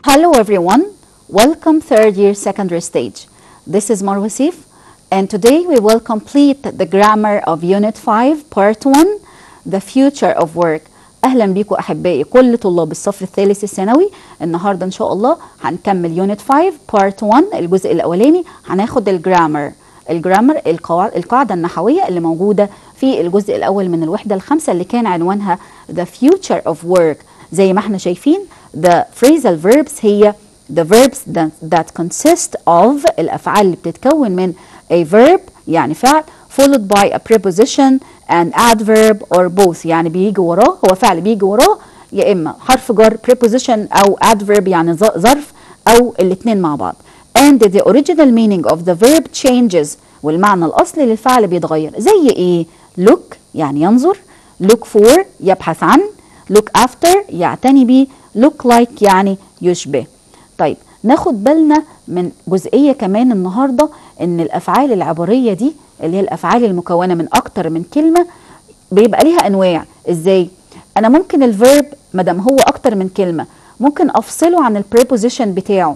Hello everyone, welcome third year secondary stage. This is Marwa Sif and today we will complete the grammar of unit 5 part 1 the future of work. اهلا بيكم احبائي كل طلاب الصف الثالث الثانوي النهارده ان شاء الله هنكمل يونت 5 بارت 1 الجزء الاولاني هناخد الجرامر الجرامر القواعد القاعده النحويه اللي موجوده في الجزء الاول من الوحده الخامسه اللي كان عنوانها the future of work زي ما احنا شايفين the phrasal verbs هي the verbs that, that consist of الافعال اللي بتتكون من a verb يعني فعل followed by a preposition and adverb or both يعني بيجي وراه هو فعل بيجي وراه يا اما حرف جر preposition او adverb يعني ظرف او الاثنين مع بعض and the original meaning of the verb changes والمعنى الاصلي للفعل بيتغير زي ايه look يعني ينظر look for يبحث عن look after يعتني بيه look like يعني يشبه طيب ناخد بالنا من جزئيه كمان النهارده ان الافعال العبريه دي اللي هي الافعال المكونه من اكتر من كلمه بيبقى ليها انواع ازاي انا ممكن الفيرب ما دام هو اكتر من كلمه ممكن افصله عن البريبوزيشن بتاعه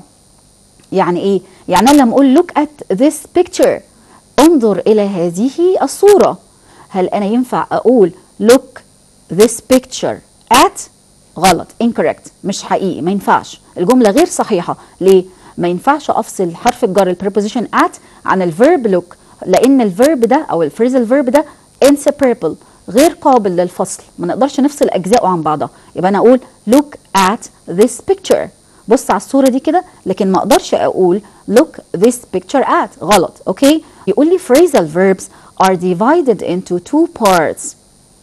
يعني ايه يعني انا لما اقول look at this picture انظر الى هذه الصوره هل انا ينفع اقول look this picture at غلط incorrect مش حقيقي ما ينفعش الجمله غير صحيحه ليه ما ينفعش افصل حرف الجر البريبوزيشن at عن الفيرب look لان الفيرب ده او الفريزل فيرب ده inseparable غير قابل للفصل ما نقدرش نفصل اجزائه عن بعضها يبقى انا اقول look at this picture بص على الصوره دي كده لكن ما اقدرش اقول look this picture at غلط اوكي يقول لي phrasal verbs are divided into two parts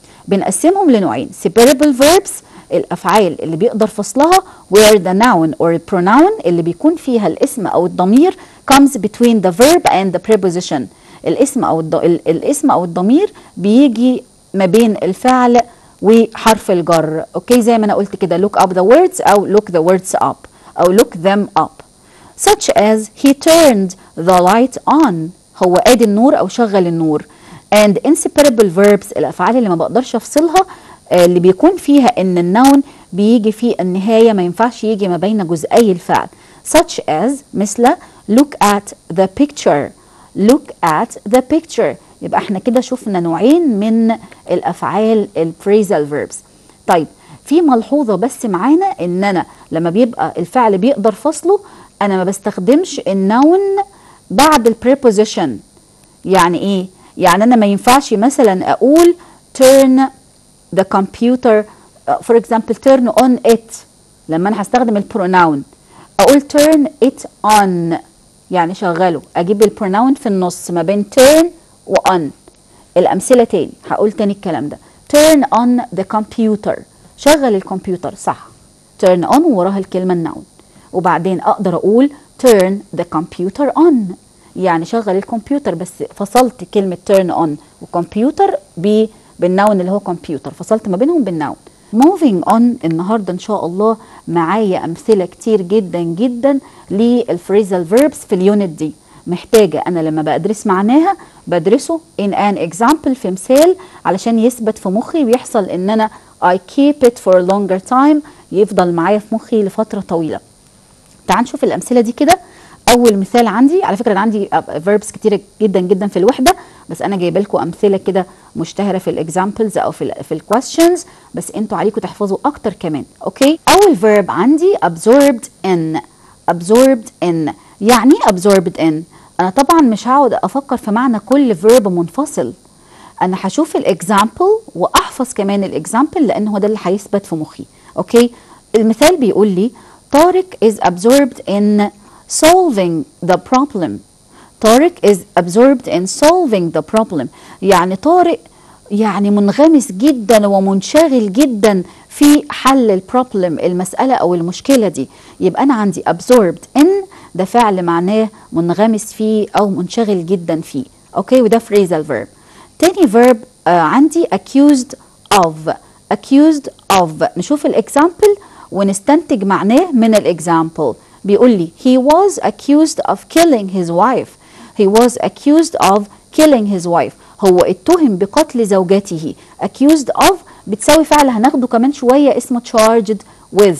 بنقسمهم لنوعين separable verbs الافعال اللي بيقدر فصلها where the noun or pronoun اللي بيكون فيها الاسم او الضمير comes between the verb and the preposition الاسم او الض... الاسم او الضمير بيجي ما بين الفعل وحرف الجر اوكي زي ما انا قلت كده look up the words او look the words up او look them up such as he turned the light on هو ادي النور او شغل النور and inseparable verbs الافعال اللي ما بقدرش افصلها اللي بيكون فيها ان النون بيجي في النهايه ما ينفعش يجي ما بين جزئي الفعل such as مثل look at the picture look at the picture يبقى احنا كده شفنا نوعين من الافعال الفريزال verbs طيب في ملحوظه بس معانا ان انا لما بيبقى الفعل بيقدر فصله انا ما بستخدمش النون بعد البريبوزيشن يعني ايه يعني انا ما ينفعش مثلا اقول turn the computer uh, for example turn on it لما انا هستخدم البروناون اقول turn it on يعني شغله اجيب البروناون في النص ما بين turn و on الامثله تاني هقول تاني الكلام ده turn on the computer شغل الكمبيوتر صح turn on وراها الكلمه النون وبعدين اقدر اقول turn the computer on يعني شغل الكمبيوتر بس فصلت كلمه turn on وكمبيوتر ب بالنون اللي هو كمبيوتر فصلت ما بينهم بالنون moving on النهارده ان شاء الله معايا امثله كتير جدا جدا للفريزال verbs في اليونت دي محتاجه انا لما بدرس معناها بدرسه in an example في مثال علشان يثبت في مخي ويحصل ان انا I keep it for a longer time يفضل معايا في مخي لفتره طويله تعال نشوف الامثله دي كده اول مثال عندي على فكره انا عندي verbs كتيره جدا جدا في الوحده بس انا جايبه لكم امثله كده مشتهره في الاكزامبلز او في ال في الكويستشنز بس انتوا عليكم تحفظوا اكتر كمان اوكي اول verb عندي absorbed in absorbed in يعني absorbed in انا طبعا مش هقعد افكر في معنى كل verb منفصل انا هشوف الاكزامبل واحفظ كمان الاكزامبل لان هو ده اللي هيثبت في مخي اوكي المثال بيقول لي طارق is absorbed in solving the problem طارق is absorbed in solving the problem يعني طارق يعني منغمس جدا ومنشغل جدا في حل البروبلم المسألة أو المشكلة دي يبقى أنا عندي absorbed in ده فعل معناه منغمس فيه أو منشغل جدا فيه أوكي وده phrasal verb تاني verb آه عندي accused of accused of نشوف الإكزامبل ونستنتج معناه من الإكزامبل بيقول لي he was accused of killing his wife he was accused of killing his wife هو اتهم بقتل زوجته accused of بتساوي فعل هناخده كمان شوية اسمه charged with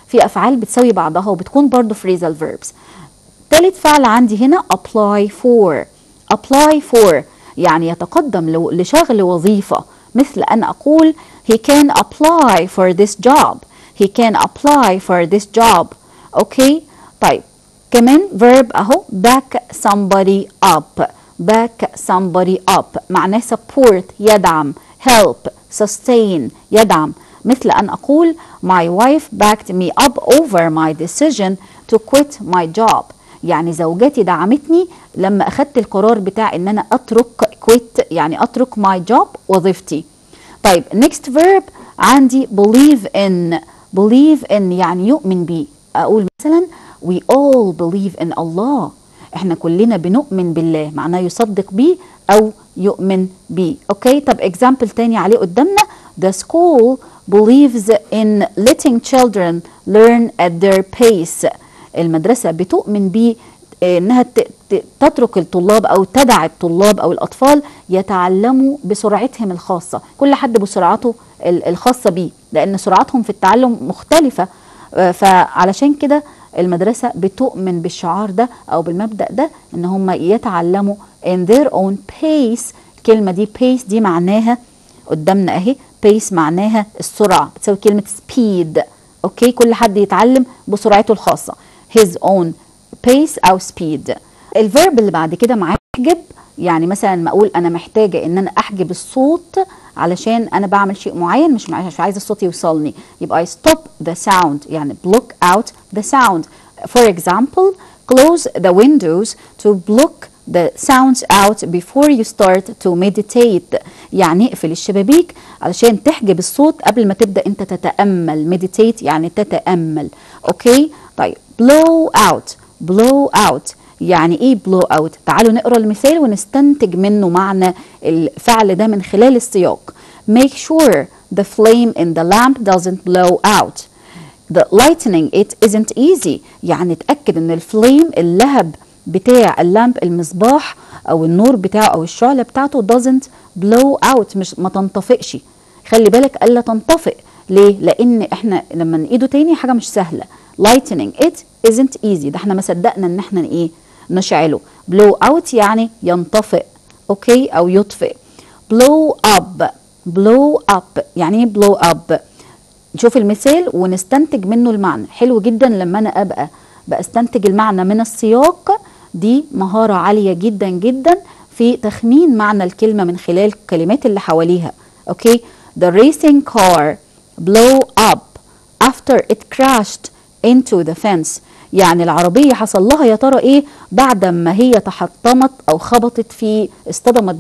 في افعال بتساوي بعضها وبتكون برضو phrasal verbs تالت فعل عندي هنا apply for apply for يعني يتقدم لو- لشغل وظيفة مثل أن أقول he can apply for this job he can apply for this job أوكي طيب كمان verb أهو back somebody up back somebody up معناه support يدعم help sustain يدعم مثل أن أقول my wife backed me up over my decision to quit my job يعني زوجتي دعمتني لما أخدت القرار بتاع إن أنا أترك quit يعني أترك my job وظيفتي طيب next verb عندي believe in believe in يعني يؤمن بيه أقول مثلا we all believe in Allah احنا كلنا بنؤمن بالله معناه يصدق بيه أو يؤمن بيه أوكي طب example تاني عليه قدامنا the school believes in letting children learn at their pace المدرسة بتؤمن بيه انها ت- ت- تترك الطلاب او تدع الطلاب او الاطفال يتعلموا بسرعتهم الخاصه كل حد بسرعته ال- الخاصه بيه لان سرعتهم في التعلم مختلفه آه، فعلشان كده المدرسه بتؤمن بالشعار ده او بالمبدا ده ان هم يتعلموا in their own pace الكلمه دي pace دي معناها قدامنا اهي pace معناها السرعه بتساوي كلمه speed اوكي كل حد يتعلم بسرعته الخاصه his own pace او speed الفيرب اللي بعد كده معاه احجب يعني مثلا ما اقول انا محتاجه ان انا احجب الصوت علشان انا بعمل شيء معين مش مع- مش عايزه الصوت يوصلني يبقى I stop the sound يعني block out the sound for example close the windows to block the sounds out before you start to meditate يعني اقفل الشبابيك علشان تحجب الصوت قبل ما تبدا انت تتامل meditate يعني تتامل اوكي طيب blow out blow out يعني ايه blow out تعالوا نقرا المثال ونستنتج منه معنى الفعل ده من خلال السياق make sure the flame in the lamp doesn't blow out the lightening it isn't easy يعني اتأكد ان الفليم اللهب بتاع اللامب المصباح او النور بتاعه او الشعلة بتاعته doesn't blow out مش ما تنطفئش خلي بالك الا تنطفئ ليه لان احنا لما نقيده تاني حاجة مش سهلة lightening it isn't easy ده احنا ما صدقنا ان احنا ايه نشعله blow out يعني ينطفئ اوكي او يطفئ blow up blow up يعني ايه blow up نشوف المثال ونستنتج منه المعنى حلو جدا لما انا ابقى بستنتج المعنى من السياق دي مهارة عالية جدا جدا في تخمين معنى الكلمة من خلال الكلمات اللي حواليها اوكي the racing car blow up after it crashed into the fence يعني العربية حصل لها يا ترى ايه بعد ما هي تحطمت او خبطت في اصطدمت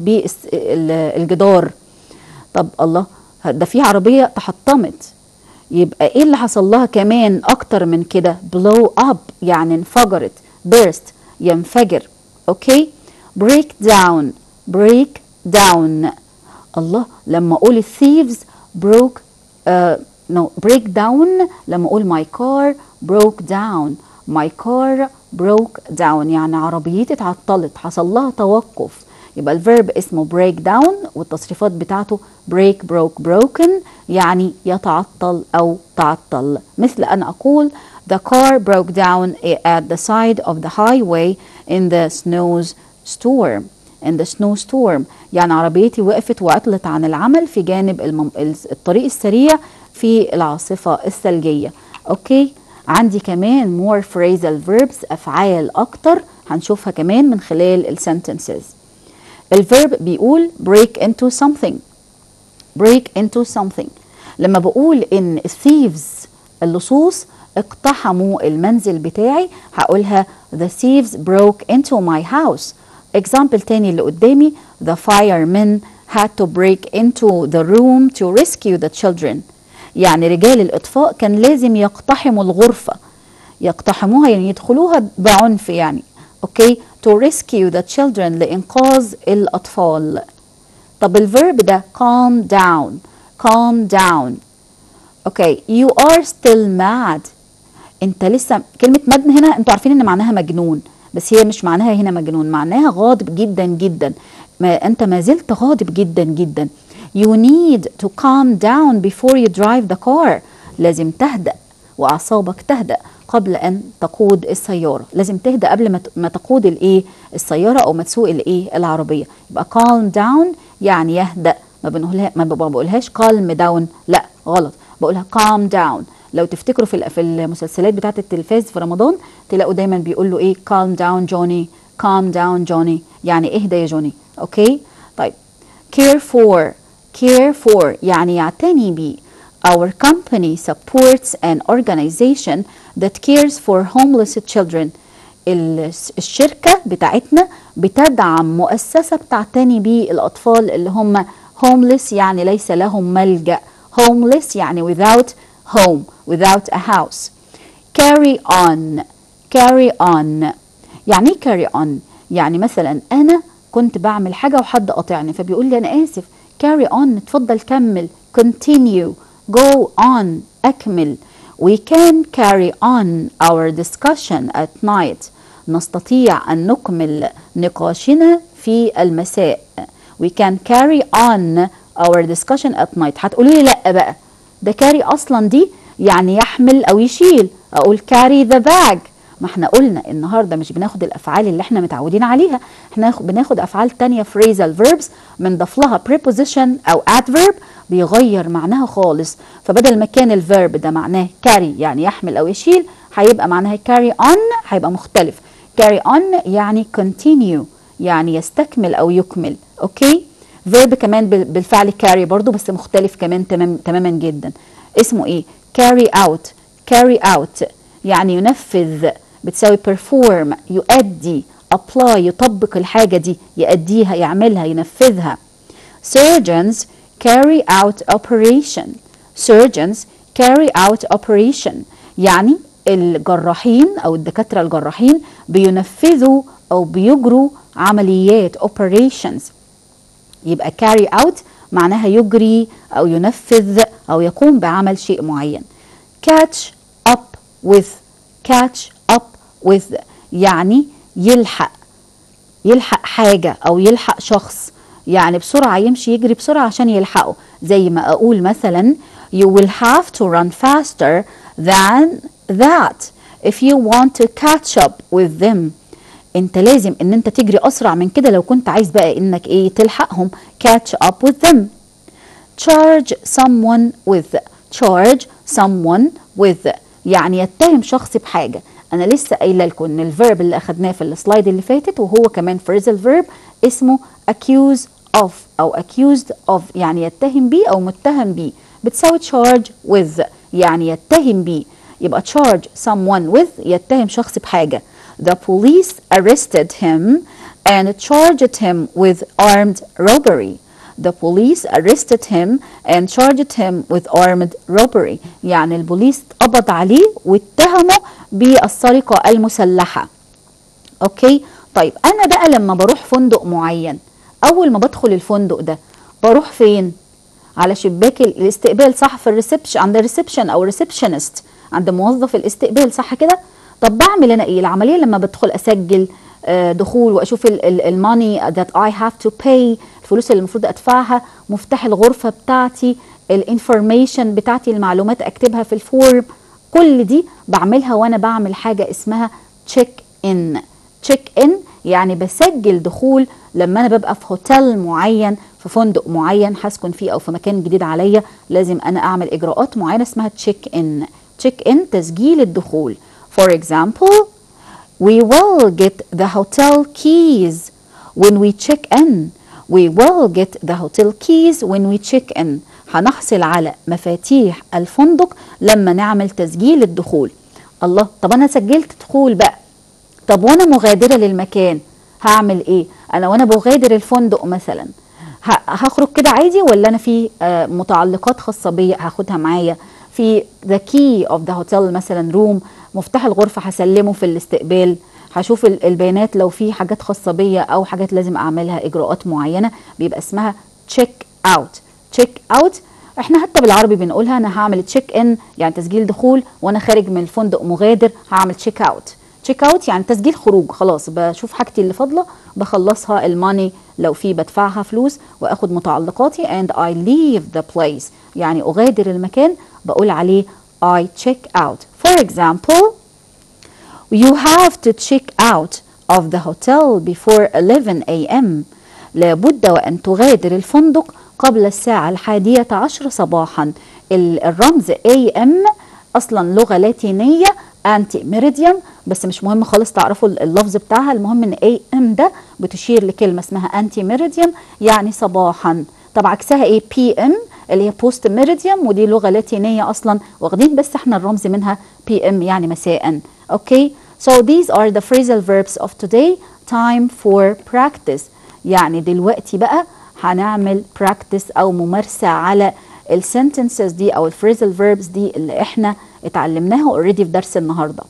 بالجدار طب الله ده في عربية تحطمت يبقى ايه اللي حصل لها كمان اكتر من كده blow up يعني انفجرت burst ينفجر اوكي break down break down الله لما اقول thieves broke uh, no break down لما اقول my car broke down my car broke down يعني عربيتي اتعطلت حصل لها توقف يبقى الفيرب اسمه break down والتصريفات بتاعته break broke broken يعني يتعطل أو تعطل مثل أن أقول the car broke down at the side of the highway in the snows storm in the snowstorm يعني عربيتي وقفت وعطلت عن العمل في جانب المم... الطريق السريع في العاصفة الثلجية أوكي عندي كمان more phrasal verbs أفعال أكتر هنشوفها كمان من خلال السنتنسز الفيرب بيقول break into something break into something لما بقول ان الثيفز اللصوص اقتحموا المنزل بتاعي هقولها the thieves broke into my house example تاني اللي قدامي the firemen had to break into the room to rescue the children يعني رجال الإطفاء كان لازم يقتحموا الغرفة يقتحموها يعني يدخلوها بعنف يعني اوكي to rescue the children لإنقاذ الأطفال طب الفيرب ده calm down calm down اوكي you are still mad انت لسه كلمة مجن هنا انتوا عارفين ان معناها مجنون بس هي مش معناها هنا مجنون معناها غاضب جدا جدا ما انت ما زلت غاضب جدا جدا you need to calm down before you drive the car لازم تهدأ واعصابك تهدأ قبل ان تقود السياره لازم تهدأ قبل ما ت- ما تقود الايه السياره او ما تسوق الايه العربيه يبقى calm down يعني يهدأ ما بنقولها ما ب- ما بقولهاش calm down لا غلط بقولها calm down لو تفتكروا في ال- في المسلسلات بتاعه التلفاز في رمضان تلاقوا دايما بيقول له ايه calm down جوني calm down جوني يعني اهدى يا جوني اوكي طيب care for care for يعني يعتني بيه Our company supports an organization that cares for homeless children. ال- الشركة بتاعتنا بتدعم مؤسسة بتعتني بالأطفال اللي هم homeless يعني ليس لهم ملجأ homeless يعني without home without a house carry on carry on يعني ايه carry on يعني مثلا انا كنت بعمل حاجه وحد قاطعني فبيقول لي انا اسف carry on اتفضل كمل continue go on اكمل we can carry on our discussion at night نستطيع ان نكمل نقاشنا في المساء we can carry on our discussion at night هتقولوا لي لا بقى ده كاري اصلا دي يعني يحمل او يشيل اقول كاري ذا باج ما احنا قلنا النهارده مش بناخد الافعال اللي احنا متعودين عليها احنا ناخد- بناخد افعال تانية phrasal verbs بنضاف لها preposition او adverb بيغير معناها خالص فبدل ما كان الفيرب ده معناه carry يعني يحمل او يشيل هيبقى معناها carry on هيبقى مختلف carry on يعني continue يعني يستكمل او يكمل اوكي فيرب كمان بال- بالفعل carry برضو بس مختلف كمان تمام تماما جدا اسمه ايه carry out carry out يعني ينفذ بتساوي perform يؤدي apply يطبق الحاجة دي يأديها يعملها ينفذها surgeons carry out operation surgeons carry out operation يعني الجراحين او الدكاترة الجراحين بينفذوا او بيجروا عمليات operations يبقى carry out معناها يجري أو ينفذ أو يقوم بعمل شيء معين catch up with catch up with يعني يلحق يلحق حاجة أو يلحق شخص يعني بسرعة يمشي يجري بسرعة عشان يلحقه زي ما أقول مثلا you will have to run faster than that if you want to catch up with them انت لازم ان انت تجري اسرع من كده لو كنت عايز بقى انك ايه تلحقهم catch up with them charge someone with charge someone with يعني يتهم شخص بحاجة أنا لسه قايلة لكم إن الفيرب اللي أخدناه في السلايد اللي فاتت وهو كمان phrasal verb اسمه accuse of أو accused of يعني يتهم بيه أو متهم بيه بتساوي charge with يعني يتهم بيه يبقى charge someone with يتهم شخص بحاجة The police arrested him and charged him with armed robbery. The police arrested him and charged him with armed robbery. يعني البوليس قبض عليه واتهمه بالسرقة المسلحة. اوكي طيب انا بقى لما بروح فندق معين اول ما بدخل الفندق ده بروح فين على شباك ال- الاستقبال صح في الريسبشن عند الريسبشن او ريسبشنست عند موظف الاستقبال صح كده طب بعمل انا ايه العمليه لما بدخل اسجل آه، دخول واشوف الماني that I have to pay الفلوس اللي المفروض ادفعها مفتاح الغرفه بتاعتي الانفورميشن بتاعتي المعلومات اكتبها في الفورم كل دي بعملها وانا بعمل حاجه اسمها تشيك ان تشيك ان يعني بسجل دخول لما انا ببقى في هوتيل معين في فندق معين هسكن فيه او في مكان جديد عليا لازم انا اعمل اجراءات معينه اسمها تشيك ان تشيك ان تسجيل الدخول for example we will get the hotel keys when we check in we will get the hotel keys when we check in هنحصل على مفاتيح الفندق لما نعمل تسجيل الدخول الله طب انا سجلت دخول بقى طب وانا مغادره للمكان هعمل ايه انا وانا بغادر الفندق مثلا ه- هخرج كده عادي ولا انا في آه، متعلقات خاصه بيا هاخدها معايا في ذا كي اوف ذا هوتيل مثلا روم مفتاح الغرفه هسلمه في الاستقبال هشوف ال- البيانات لو في حاجات خاصه بيا او حاجات لازم اعملها اجراءات معينه بيبقى اسمها تشيك اوت تشيك اوت احنا حتى بالعربي بنقولها انا هعمل تشيك ان يعني تسجيل دخول وانا خارج من الفندق مغادر هعمل تشيك اوت تشيك اوت يعني تسجيل خروج خلاص بشوف حاجتي اللي فاضله بخلصها الماني لو في بدفعها فلوس واخد متعلقاتي and I leave the place يعني اغادر المكان بقول عليه I check out for example you have to check out of the hotel before 11 a.m. لابد وأن تغادر الفندق قبل الساعة الحادية عشر صباحا ال- الرمز AM أصلا لغة لاتينية أنتي ميريديوم بس مش مهم خالص تعرفوا اللفظ بتاعها المهم ان AM ده بتشير لكلمة اسمها أنتي ميريديوم يعني صباحا طب عكسها ايه PM اللي هي بوست ميريديوم ودي لغة لاتينية أصلا واخدين بس احنا الرمز منها PM يعني مساء اوكي so these are the phrasal verbs of today time for practice يعني دلوقتي بقى هنعمل practice أو ممارسة على السنتنسز دي أو الفريزال verbs دي اللي احنا اتعلمناها اوريدي في درس النهارده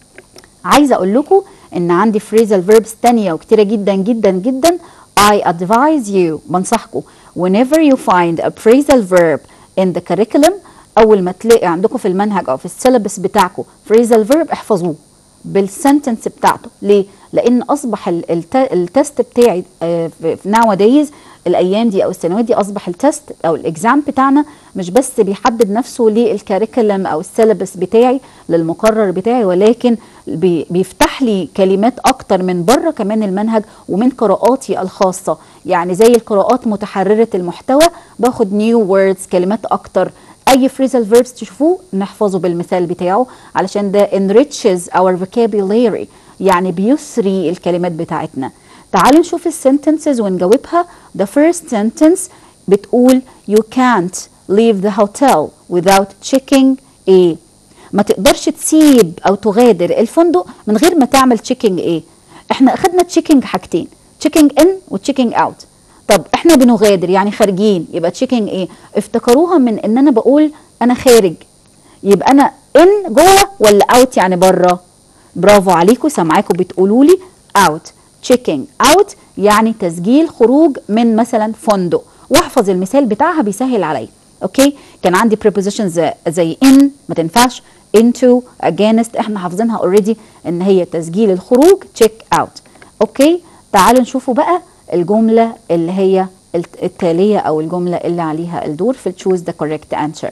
عايزه اقول لكم ان عندي phrasal verbs تانية وكتيره جدا جدا جدا I advise you بنصحكم whenever you find a phrasal verb in the curriculum اول ما تلاقي عندكم في المنهج او في السيلبس بتاعكم phrasal verb احفظوه بالسنتنس بتاعته ليه لان اصبح ال- الت- التست بتاعي آه، في في nowadays الايام دي او السنوات دي اصبح التست او الاكزام بتاعنا مش بس بيحدد نفسه للكاريكولم او السيلبس بتاعي للمقرر بتاعي ولكن بي- بيفتح لي كلمات اكتر من بره كمان المنهج ومن قراءاتي الخاصه يعني زي القراءات متحرره المحتوى باخد نيو ووردز كلمات اكتر اي phrasal verbs تشوفوه نحفظه بالمثال بتاعه علشان ده enriches our vocabulary يعني بيسري الكلمات بتاعتنا تعالوا نشوف السنتنسز ونجاوبها the first sentence بتقول you can't leave the hotel without checking a ما تقدرش تسيب او تغادر الفندق من غير ما تعمل تشيكينج ايه احنا اخدنا تشيكينج حاجتين تشيكينج ان وتشيكينج اوت طب احنا بنغادر يعني خارجين يبقى تشيكينج ايه افتكروها من ان انا بقول انا خارج يبقى انا ان جوه ولا اوت يعني بره برافو عليكم سامعاكم بتقولوا لي اوت تشيكينج اوت يعني تسجيل خروج من مثلا فندق واحفظ المثال بتاعها بيسهل عليا اوكي كان عندي prepositions زي in ما تنفعش into against احنا حافظينها اوريدي ان هي تسجيل الخروج check out اوكي تعالوا نشوفوا بقى الجمله اللي هي الت- التاليه او الجمله اللي عليها الدور في choose the correct answer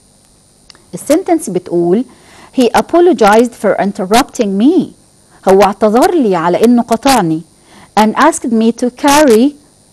السنتنس بتقول he apologized for interrupting me هو اعتذر لي على انه قطعني and asked me to carry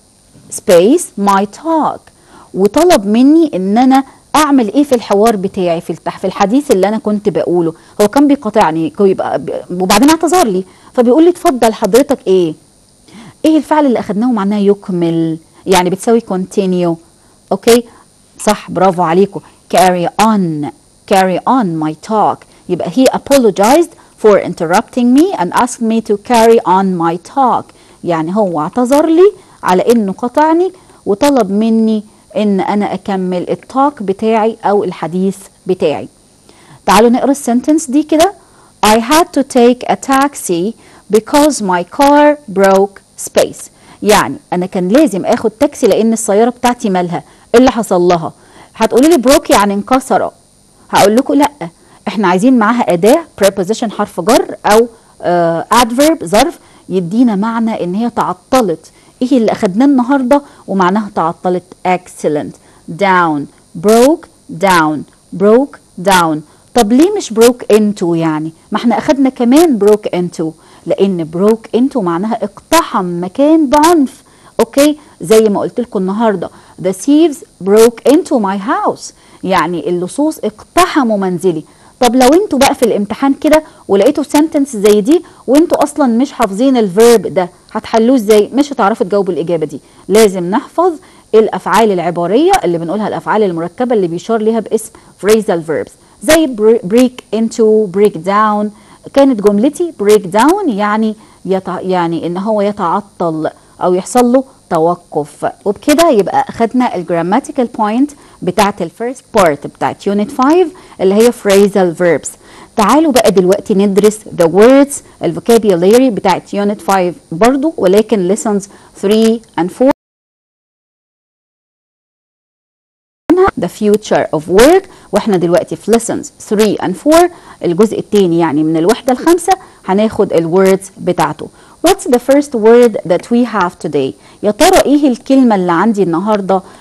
space my talk وطلب مني ان انا اعمل ايه في الحوار بتاعي في التح في الحديث اللي انا كنت بقوله هو كان بيقاطعني كو- يبقى ب- وبعدين اعتذر لي فبيقول لي اتفضل حضرتك ايه ايه الفعل اللي اخدناه معناه يكمل يعني بتساوي continue اوكي صح برافو عليكم carry on carry on my talk يبقى he apologized for interrupting me and asked me to carry on my talk يعني هو اعتذر لي على انه قطعني وطلب مني ان انا اكمل التوك بتاعي او الحديث بتاعي تعالوا نقرا السنتنس دي كده I had to take a taxi because my car broke space يعني انا كان لازم اخد تاكسي لان السياره بتاعتي مالها ايه اللي حصل لها هتقولي لي بروك يعني انكسر هقول لكم لا احنا عايزين معاها اداه preposition حرف جر او آه adverb ظرف يدينا معنى ان هي تعطلت ايه اللي اخدناه النهارده ومعناها تعطلت excellent down broke down broke down طب ليه مش broke into يعني ما احنا اخدنا كمان broke into لان broke into معناها اقتحم مكان بعنف اوكي زي ما قلت لكم النهارده the thieves broke into my house يعني اللصوص اقتحموا منزلي طب لو انتوا بقى في الامتحان كده ولقيتوا سنتنس زي دي وانتوا اصلا مش حافظين الفيرب ده هتحلوه ازاي مش هتعرفوا تجاوبوا الاجابه دي لازم نحفظ الافعال العباريه اللي بنقولها الافعال المركبه اللي بيشار ليها باسم phrasal verbs زي break into break down كانت جملتي break down يعني يتع... يعني ان هو يتعطل او يحصل له توقف وبكده يبقى اخدنا الجراماتيكال بوينت بتاعت الفيرست بارت بتاعت يونت 5 اللي هي phrasal verbs تعالوا بقى دلوقتي ندرس the words الفوكابيولاري بتاعت يونت 5 برضو ولكن lessons 3 and 4 the future of work واحنا دلوقتي في lessons 3 and 4 الجزء الثاني يعني من الوحدة الخامسة هناخد الوردز بتاعته What's the first word that we have today؟ يا ترى ايه الكلمة اللي عندي النهاردة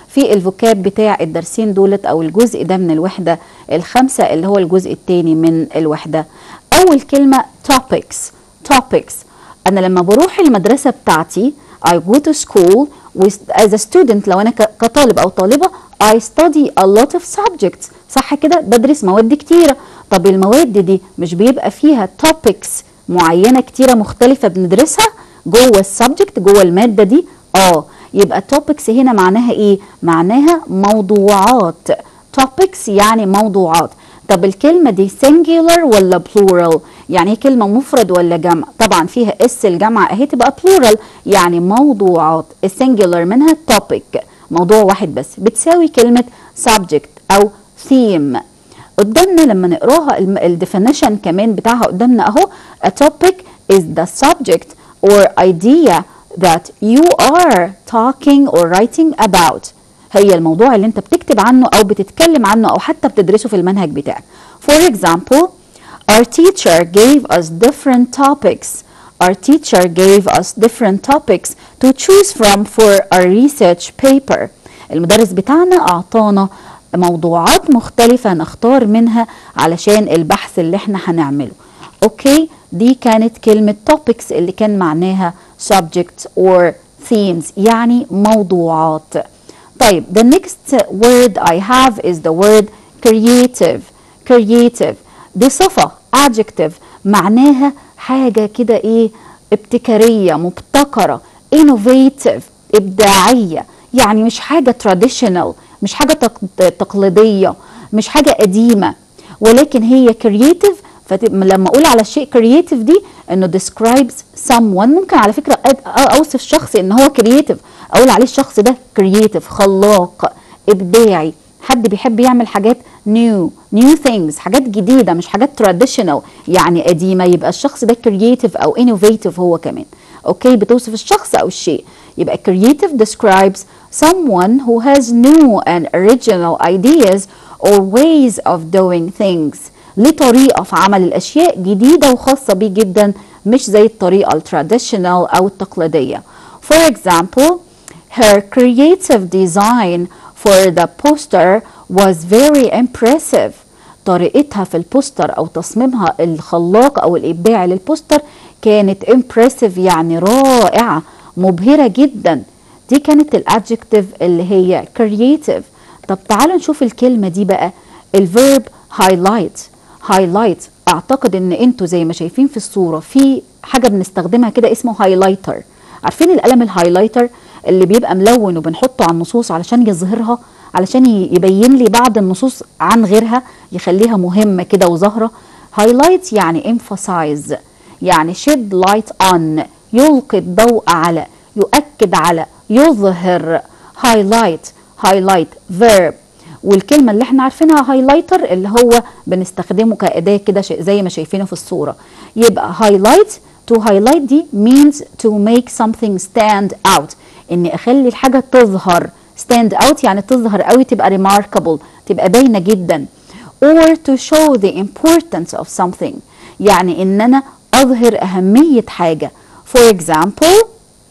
في الفوكاب بتاع الدرسين دولت او الجزء ده من الوحده الخامسه اللي هو الجزء الثاني من الوحده اول كلمه topics topics انا لما بروح المدرسه بتاعتي I go to school with, as a student لو انا ك- كطالب او طالبه I study a lot of subjects صح كده بدرس مواد كتيره طب المواد دي مش بيبقى فيها topics معينه كتيره مختلفه بندرسها جوه السبجكت جوه الماده دي اه يبقى topics هنا معناها ايه معناها موضوعات topics يعني موضوعات طب الكلمة دي singular ولا plural يعني كلمة مفرد ولا جمع طبعا فيها اس الجمع اهي تبقى plural يعني موضوعات السنجولار منها topic موضوع واحد بس بتساوي كلمة subject او theme قدامنا لما نقراها الديفينيشن كمان بتاعها قدامنا اهو a topic is the subject or idea that you are talking or writing about هي الموضوع اللي انت بتكتب عنه او بتتكلم عنه او حتى بتدرسه في المنهج بتاعك for example our teacher gave us different topics our teacher gave us different topics to choose from for our research paper المدرس بتاعنا اعطانا موضوعات مختلفة نختار منها علشان البحث اللي احنا هنعمله اوكي دي كانت كلمة topics اللي كان معناها subject or themes يعني موضوعات طيب the next word I have is the word creative creative دي صفة adjective معناها حاجة كده ايه ابتكارية مبتكرة innovative إبداعية يعني مش حاجة traditional مش حاجة تق- تقليدية مش حاجة قديمة ولكن هي creative فلما اقول على الشيء creative دي انه describes someone ممكن على فكرة أد- اوصف شخص ان هو creative اقول عليه الشخص ده creative خلاق ابداعي حد بيحب يعمل حاجات new new things حاجات جديدة مش حاجات traditional يعني قديمة يبقى الشخص ده creative او innovative هو كمان اوكي بتوصف الشخص او الشيء يبقى creative describes someone who has new and original ideas or ways of doing things ليه طريقة في عمل الأشياء جديدة وخاصة بيه جدا مش زي الطريقة التراديشنال أو التقليدية For example, her creative design for the poster was very impressive طريقتها في البوستر أو تصميمها الخلاق أو الإبداعي للبوستر كانت impressive يعني رائعة مبهرة جدا دي كانت الادجكتيف اللي هي creative طب تعالوا نشوف الكلمة دي بقى الفيرب highlight highlight اعتقد ان انتوا زي ما شايفين في الصورة في حاجة بنستخدمها كده اسمه highlighter عارفين القلم الهايلايتر اللي بيبقى ملون وبنحطه على النصوص علشان يظهرها علشان ي- يبين لي بعض النصوص عن غيرها يخليها مهمة كده وظاهرة highlight يعني emphasize يعني shed light on يلقي الضوء على يؤكد على يظهر highlight highlight verb والكلمة اللي احنا عارفينها هايلايتر اللي هو بنستخدمه كأداة كده ش- زي ما شايفينه في الصورة يبقى highlight to highlight دي means to make something stand out اني اخلي الحاجة تظهر stand out يعني تظهر قوي تبقى remarkable تبقى باينة جدا or to show the importance of something يعني ان انا اظهر اهمية حاجة for example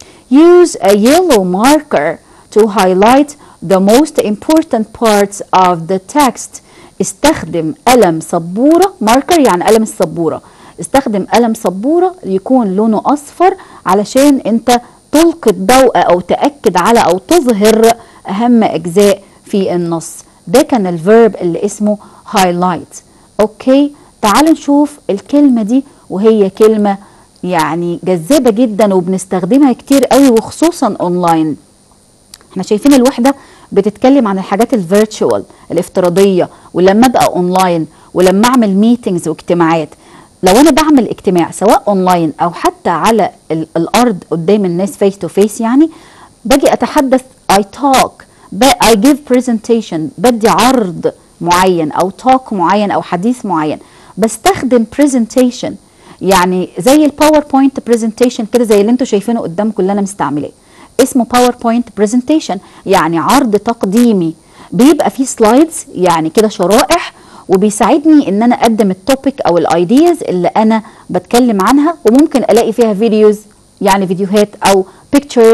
use a yellow marker to highlight the most important parts of the text استخدم قلم سبورة ماركر يعني قلم السبورة استخدم قلم سبورة يكون لونه أصفر علشان انت تلقي الضوء أو تأكد على أو تظهر أهم أجزاء في النص ده كان الفيرب اللي اسمه highlight أوكي تعال نشوف الكلمة دي وهي كلمة يعني جذابة جدا وبنستخدمها كتير قوي وخصوصا اونلاين احنا شايفين الوحدة بتتكلم عن الحاجات الفيرتشوال الافتراضية ولما ابقى اونلاين ولما اعمل ميتينجز واجتماعات لو انا بعمل اجتماع سواء اونلاين او حتى على ال- الارض قدام الناس فيس تو فيس يعني باجي اتحدث I talk ب- I give presentation بدي عرض معين او talk معين او حديث معين بستخدم presentation يعني زي الباوربوينت برزنتيشن كده زي اللي انتوا شايفينه قدامكم اللي انا مستعملاه اسمه باوربوينت برزنتيشن يعني عرض تقديمي بيبقى فيه سلايدز يعني كده شرائح وبيساعدني ان انا اقدم التوبيك او الايدياز اللي انا بتكلم عنها وممكن الاقي فيها فيديوز يعني فيديوهات او بيكتشرز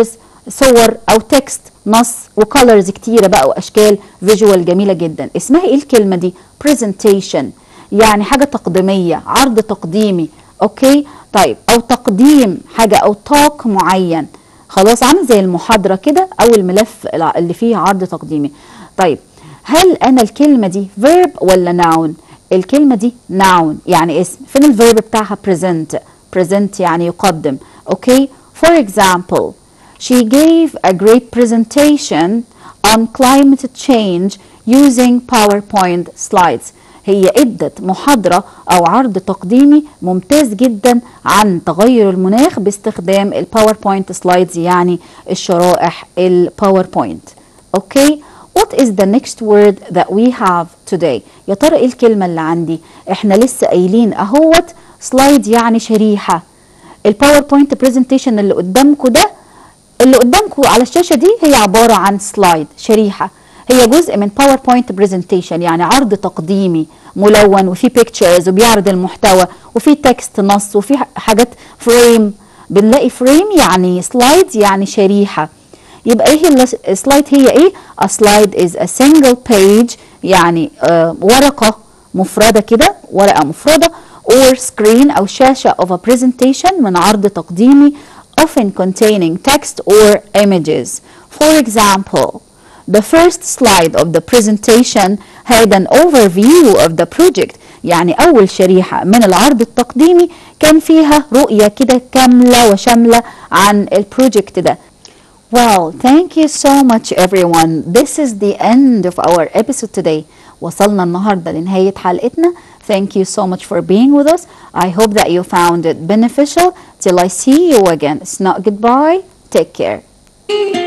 صور او تكست نص وكالرز كتيره بقى واشكال فيجوال جميله جدا اسمها ايه الكلمه دي presentation يعني حاجه تقديميه عرض تقديمي اوكي طيب او تقديم حاجه او توك معين خلاص عامل زي المحاضره كده او الملف اللي فيه عرض تقديمي طيب هل انا الكلمه دي verb ولا noun الكلمه دي noun يعني اسم فين الفيرب بتاعها present present يعني يقدم اوكي for example she gave a great presentation on climate change using PowerPoint slides هي ادت محاضرة او عرض تقديمي ممتاز جدا عن تغير المناخ باستخدام الباوربوينت سلايدز يعني الشرائح الباوربوينت اوكي What is the next word that we have today يا ترى ايه الكلمة اللي عندي احنا لسه قايلين اهوت سلايد يعني شريحة الباوربوينت برزنتيشن اللي قدامكم ده اللي قدامكم على الشاشة دي هي عبارة عن سلايد شريحة هي جزء من باوربوينت برزنتيشن يعني عرض تقديمي ملون وفي بيكتشرز وبيعرض المحتوى وفي تكست نص وفي حاجات فريم بنلاقي فريم يعني سلايد يعني شريحة يبقى ايه السلايد هي ايه a slide is a single page يعني آه ورقة مفردة كده ورقة مفردة or screen او شاشة of a presentation من عرض تقديمي often containing text or images for example The first slide of the presentation had an overview of the project يعني أول شريحة من العرض التقديمي كان فيها رؤية كده كاملة وشاملة عن البروجكت ده Well, thank you so much everyone. This is the end of our episode today. وصلنا النهاردة لنهاية حلقتنا. Thank you so much for being with us. I hope that you found it beneficial. Till I see you again. It's not goodbye. Take care.